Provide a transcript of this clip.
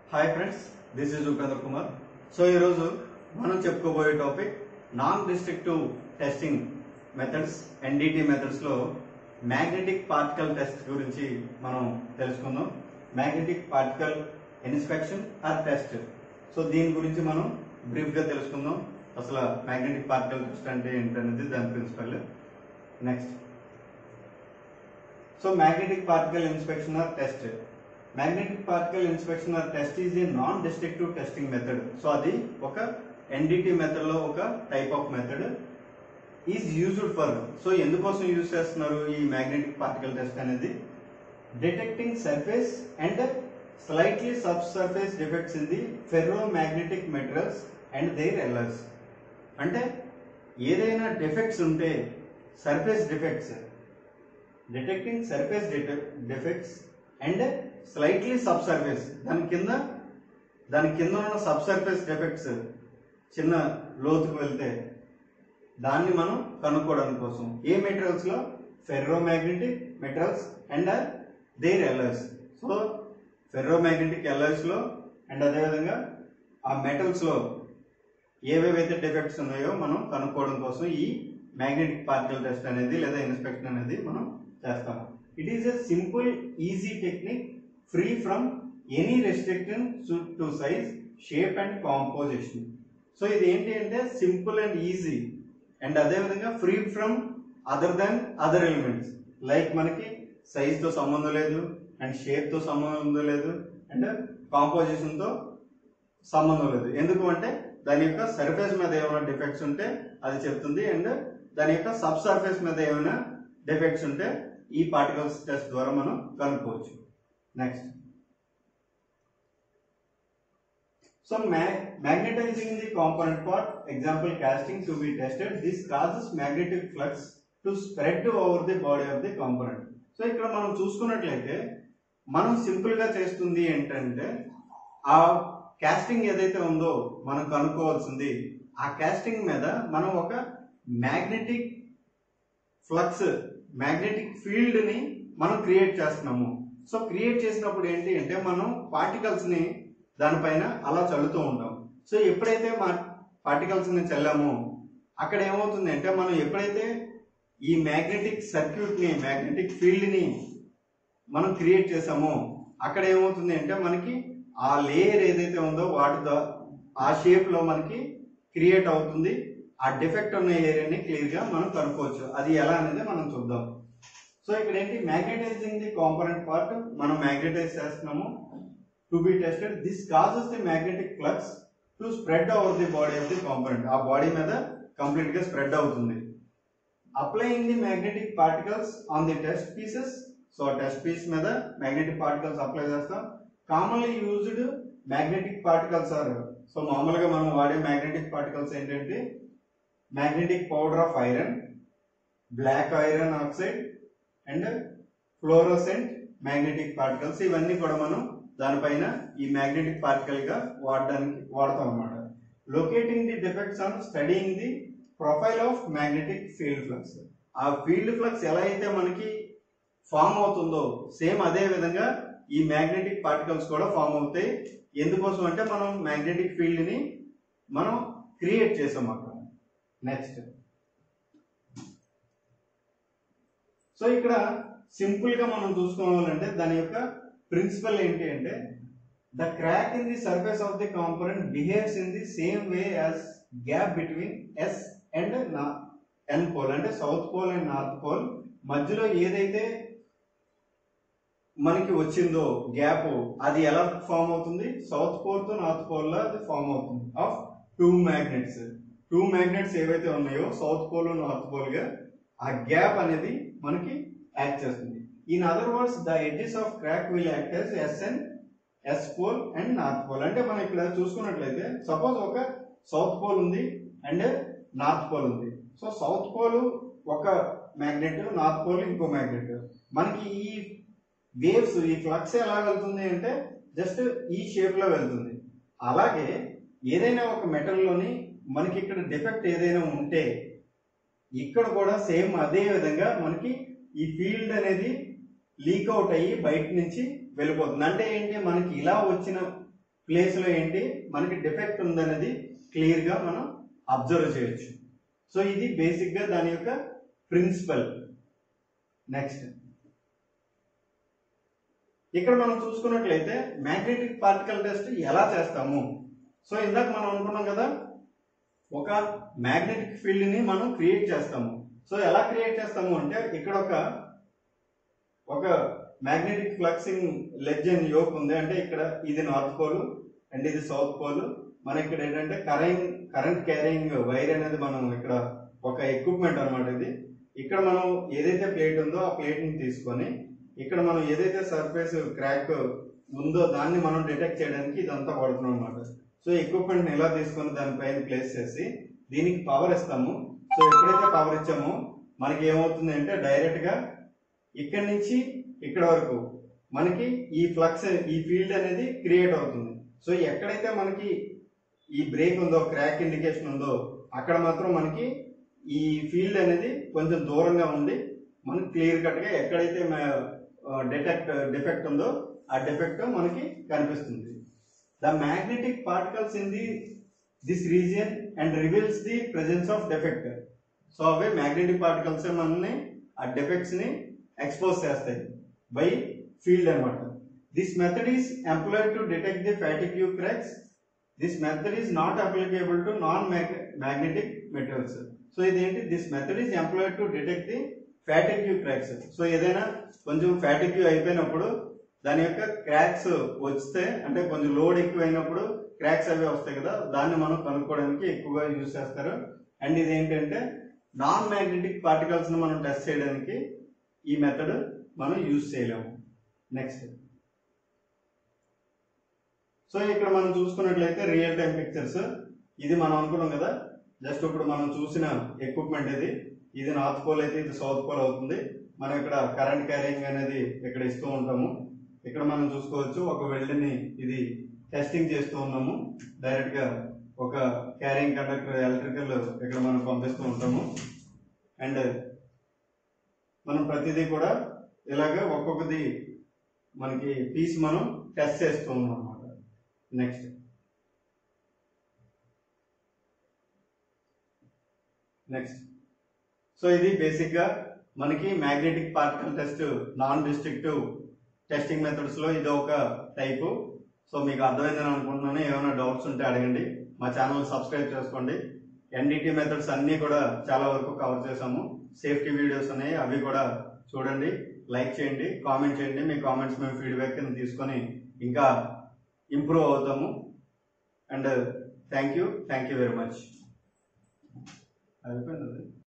hi friends this is Upendra Kumar so ఈరోజు మనం చెప్పుకోబోయే topic non destructive testing methods NDT మెథడ్స్లో మ్యాగ్నెటిక్ పార్టికల్ టెస్ట్ గురించి మనం తెలుసుకుందాం magnetic particle inspection or test so దీని గురించి మనం బ్రీఫ్గా తెలుసుకుందాం అసలు మ్యాగ్నెటిక్ పార్టికల్ టెస్ట్ అంటే ఏంటనేది దాని principle next so magnetic particle inspection or test magnetic particle inspection or test is a non destructive testing method so అది ఒక ఎన్డిటి మెథడ్ లో ఒక type of method is used for so ఎందుకోసం use చేస్తున్నారు ఈ మ్యాగ్నెటిక్ పార్టికల్ టెస్ట్ అనేది detecting surface and slightly sub surface defects in the ferro magnetic materials and their alloys అంటే ఏదైనా డిఫెక్ట్స్ ఉంటే surface defects detecting surface defects and slightly sub surface దాని కింద దాని కింద ఉన్న సబ్ సర్ఫేస్ డిఫెక్ట్స్ చిన్న లోతుకు వెళ్తే దాన్ని మనం కనుక్కోవడం కోసం ఏ మెటీరియల్స్ లో ferro magnetic materials and their alloys so ferro magnetic alloys లో అండ్ అదేవిధంగా ఆ మెటల్స్ లో ఏవేవైతే డిఫెక్ట్స్ ఉన్నాయో మనం కనుక్కోవడం కోసం ఈ మ్యాగ్నెటిక్ పార్టికల్ టెస్ట్ అనేది లేదా ఇన్స్పెక్షన్ అనేది మనం చేస్తాం it is a simple easy technique free from any restriction to size shape and composition so ఇది ఏంటి అంటే సింపుల్ అండ్ ఈజీ అండ్ అదేవిధంగా free from other than other elements like మనకి సైజ్ తో సంబంధం లేదు అండ్ షేప్ తో సంబంధం లేదు అండ్ కాంపోజిషన్ తో సంబంధం లేదు ఎందుకు అంటే దాని యొక్క సర్ఫేస్ మీద ఏమైనా డిఫెక్ట్స్ ఉంటే అది చెప్తుంది అండ్ దాని యొక్క సబ్ సర్ఫేస్ మీద ఏమైనా డిఫెక్ట్స్ ఉంటే ఈ పార్టికల్స్ టెస్ట్ ద్వారా మనం కనుక్కోవచ్చు next so magnetizing the component part example casting to be tested this causes magnetic flux to spread over the body of the component so ఇక్కడ మనం చూసుకున్నట్లయితే మనం సింపుల్ గా చేస్తుంది ఏంటంటే ఆ కాస్టింగ్ ఏదైతే ఉందో మనం కనుక్కోవాల్సింది ఆ కాస్టింగ్ మీద మనం ఒక మ్యాగ్నెటిక్ ఫ్లక్స్ మ్యాగ్నెటిక్ ఫీల్డ్ ని మనం క్రియేట్ చేస్తున్నాము సో క్రియేట్ చేసినప్పుడు ఏంటి అంటే మనం పార్టికల్స్ ని దానిపైన అలా చల్లుతూ ఉంటాం సో ఎప్పుడైతే మా పార్టికల్స్ ని చల్లామో అక్కడ ఏమవుతుంది అంటే మనం ఎప్పుడైతే ఈ మ్యాగ్నెటిక్ సర్క్యూట్ ని మ్యాగ్నెటిక్ ఫీల్డ్ ని మనం క్రియేట్ చేసామో అక్కడ ఏమవుతుంది అంటే మనకి ఆ లేయర్ ఏదైతే ఉందో వాటి దా- ఆ షేప్ లో మనకి క్రియేట్ అవుతుంది ఆ డిఫెక్ట్ ఉన్న ఏరియాని క్లియర్ గా మనం కనుక్కోవచ్చు అది ఎలా అనేది మనం చూద్దాం సో ఇక్కడ ఏంటి మ్యాగ్నెటైజింగ్ ది కాంపనెంట్ పార్ట్ మనం మ్యాగ్నెటైజ్ చేస్తున్నాము to be tested this causes the magnetic flux to spread over the body of the component ఆ బాడీ మీద కంప్లీట్ గా స్ప్రెడ్ అవుతుంది applying the magnetic particles on the test pieces so test piece మీద magnetic particles apply చేస్తాం commonly used magnetic particles are so మామూలుగా మనం వాడే magnetic particles ఏంటంటే magnetic powder of iron black iron oxide and fluorescent magnetic particles ఇవన్నీ కూడా మనం దానిపైన ఈ మ్యాగ్నెటిక్ పార్టికల్ గా వాడడానికి వాడతాం అన్నమాట locating the defects on studying the profile of magnetic field flux ఆ ఫీల్డ్ ఫ్లక్స్ ఎలా అయితే మనకి ఫామ్ అవుతుందో సేమ్ అదే విధంగా ఈ మ్యాగ్నెటిక్ పార్టికల్స్ కూడా ఫామ్ అవుతాయి ఎందుకోసం అంటే మనం మ్యాగ్నెటిక్ ఫీల్డ్ ని మనం క్రియేట్ చేసాం అక్కడ నెక్స్ట్ సో ఇక్కడ సింపుల్ గా మనం చూసుకోవాలంటే దాని యొక్క ప్రిన్సిపల్ ఏంటి అంటే the crack in the surface of the component behaves in the same way as gap between S and N pole అంటే south pole and north pole మధ్యలో ఏదైతే మనకి వచ్చిందో గ్యాప్ అది ఎలా ఫామ్ అవుతుంది సౌత్ పోల్ తో నార్త్ పోల్ లో అది ఫామ్ అవుతుంది of two magnets two magnets ఏవైతే ఉన్నాయో సౌత్ పోల్ నార్త్ పోల్ గా ఆ గ్యాప్ అనేది మనకి యాక్ట్ చేస్తుంది in other words the edges of crack will act as SN S pole and north pole అంటే మనం ఇక్కడ చూసుకున్నట్లయితే సపోజ్ ఒక సౌత్ పోల్ ఉంది అండ్ నార్త్ పోల్ ఉంది సో సౌత్ పోల్ ఒక మ్యాగ్నెట్ నార్త్ పోల్ ఇంకో మ్యాగ్నెట్ మనకి ఈ వేవ్స్ ఈ ఫ్లక్స్ ఎలా వెళ్తుంది అంటే జస్ట్ ఈ షేప్ లో వెళ్తుంది అలాగే ఏదైనా ఒక మెటల్ లోని మనకి ఇక్కడ డిఫెక్ట్ ఏదైనా ఉంటే ఇక్కడ కూడా సేమ్ అదే విధంగా మనకి ఈ ఫీల్డ్ అనేది లీక్ అవుట్ అయ్యి బయట నుంచి వెళ్ళిపోతుంది అంటే ఏంటి మనకి ఇలా వచ్చిన ప్లేస్ లో ఏంటి మనకి డిఫెక్ట్ ఉందనేది క్లియర్ గా మనం అబ్జర్వ్ చేయొచ్చు సో ఇది బేసిక్ గా దాని యొక్క ప్రిన్సిపల్ నెక్స్ట్ ఇక్కడ మనం చూసుకున్నట్లయితే మ్యాగ్నెటిక్ పార్టికల్ టెస్ట్ ఎలా చేస్తాము సో ఇందాక మనం అనుకున్నాం కదా ఒక మ్యాగ్నెటిక్ ఫీల్డ్ ని మనం క్రియేట్ చేస్తాము సో ఎలా క్రియేట్ చేస్తాము అంటే ఇక్కడ ఒక ఒక magnetic fluxing ledge and yoke ఉంది అంటే ఇక్కడ ఇది నార్త్ పోల్ అండ్ ఇది సౌత్ పోల్ మన ఇక్కడ ఏంటంటే కరెంట్ కరెంట్ క్యారింగ్ వైర్ అనేది మనం ఇక్కడ ఒక ఎక్విప్మెంట్ అన్నమాట ఇది ఇక్కడ మనం ఏదైతే ప్లేట్ ఉందో ఆ ప్లేట్ ని తీసుకొని ఇక్కడ మనం ఏదైతే సర్ఫేస్ క్రాక్ ఉందో దాన్ని మనం డిటెక్ట్ చేయడానికి ఇదంతా వాడుతున్నాం అనమాట సో ఎక్విప్మెంట్ ని ఇలా తీసుకొని దానిపైన ప్లేస్ చేసి దీనికి పవర్ ఇస్తాము సో ఎప్పుడైతే పవర్ ఇచ్చామో మనకి ఏమవుతుంది అంటే డైరెక్ట్ గా ఇక్కడ నుంచి ఇక్కడ వరకు మనకి ఈ ఫ్లక్స్ ఈ ఫీల్డ్ అనేది క్రియేట్ అవుతుంది సో ఎక్కడైతే మనకి ఈ బ్రేక్ ఉందో క్రాక్ ఇండికేషన్ ఉందో అక్కడ మాత్రం మనకి ఈ ఫీల్డ్ అనేది కొంచెం దూరంగా ఉండి మనకి క్లియర్ కట్ గా ఎక్కడైతే డిటెక్ట్ డిఫెక్ట్ ఉందో ఆ డిఫెక్ట్ మనకి కనిపిస్తుంది the magnetic particles in the this region and reveals the presence of defect so అవే మ్యాగ్నెటిక్ పార్టికల్స్ మనల్ని ఆ డెఫెక్ట్స్ ని ఎక్స్పోజ్ చేస్తాయి బై ఫీల్డ్ అన్నమాట this method is employed to detect the fatigue cracks this method is not applicable to non magnetic materials so ఇదేంటి this method is employed to detect the fatigue cracks so ఏదైనా కొంచెం ఫ్యాటిక్యూ అయిపోయినప్పుడు దాని యొక్క cracks వస్తే అంటే కొంచెం లోడ్ ఎక్కువ అయినప్పుడు క్రాక్స్ అవి వస్తాయి కదా దాన్ని మనం కనుక్కోవడానికి ఎక్కువగా యూజ్ చేస్తారు అండ్ ఇది ఏంటంటే నాన్ మ్యాగ్నెటిక్ పార్టికల్స్ ని మనం టెస్ట్ చేయడానికి ఈ మెథడ్ మనం యూజ్ చేయలేము నెక్స్ట్ సో ఇక్కడ మనం చూసుకున్నట్లయితే రియల్ టైం పిక్చర్స్ ఇది మనం అనుకున్నాం కదా జస్ట్ ఇప్పుడు మనం చూసిన ఎక్విప్మెంట్ ఇది ఇది నార్త్ పోల్ అయితే ఇది సౌత్ పోల్ అవుతుంది మనం ఇక్కడ కరెంట్ క్యారింగ్ అనేది ఇక్కడ ఇస్తూ ఉంటాము ఇక్కడ మనం చూసుకోవచ్చు ఒక వెల్డ్ని ఇది టెస్టింగ్ చేస్తూ ఉన్నాము డైరెక్ట్ గా ఒక క్యారింగ్ కండక్టర్ ఎలక్ట్రికల్ ఇక్కడ మనం పంపిస్తూ ఉంటాము అండ్ మనం ప్రతిదీ కూడా ఇలాగ ఒక్కొక్కది మనకి పీస్ మనం టెస్ట్ చేస్తూ ఉన్నాం అనమాట నెక్స్ట్ నెక్స్ట్ సో ఇది బేసిక్ గా మనకి magnetic particle test non destructive testing methods లో ఇది ఒక టైపు సో మీకు అర్థమైందని అనుకుంటున్నాను ఏమైనా డౌట్స్ ఉంటే అడగండి మా ఛానల్ సబ్స్క్రైబ్ చేసుకోండి ఎన్డిటి మెథడ్స్ అన్ని కూడా చాలా వరకు కవర్ చేసాము సేఫ్టీ వీడియోస్ ఉన్నాయి అవి కూడా చూడండి లైక్ చేయండి కామెంట్ చేయండి మీ కామెంట్స్ మేము ఫీడ్బ్యాక్ కింద తీసుకొని ఇంకా ఇంప్రూవ్ అవుతాము and thank you thank you very much అయిపోయింది అది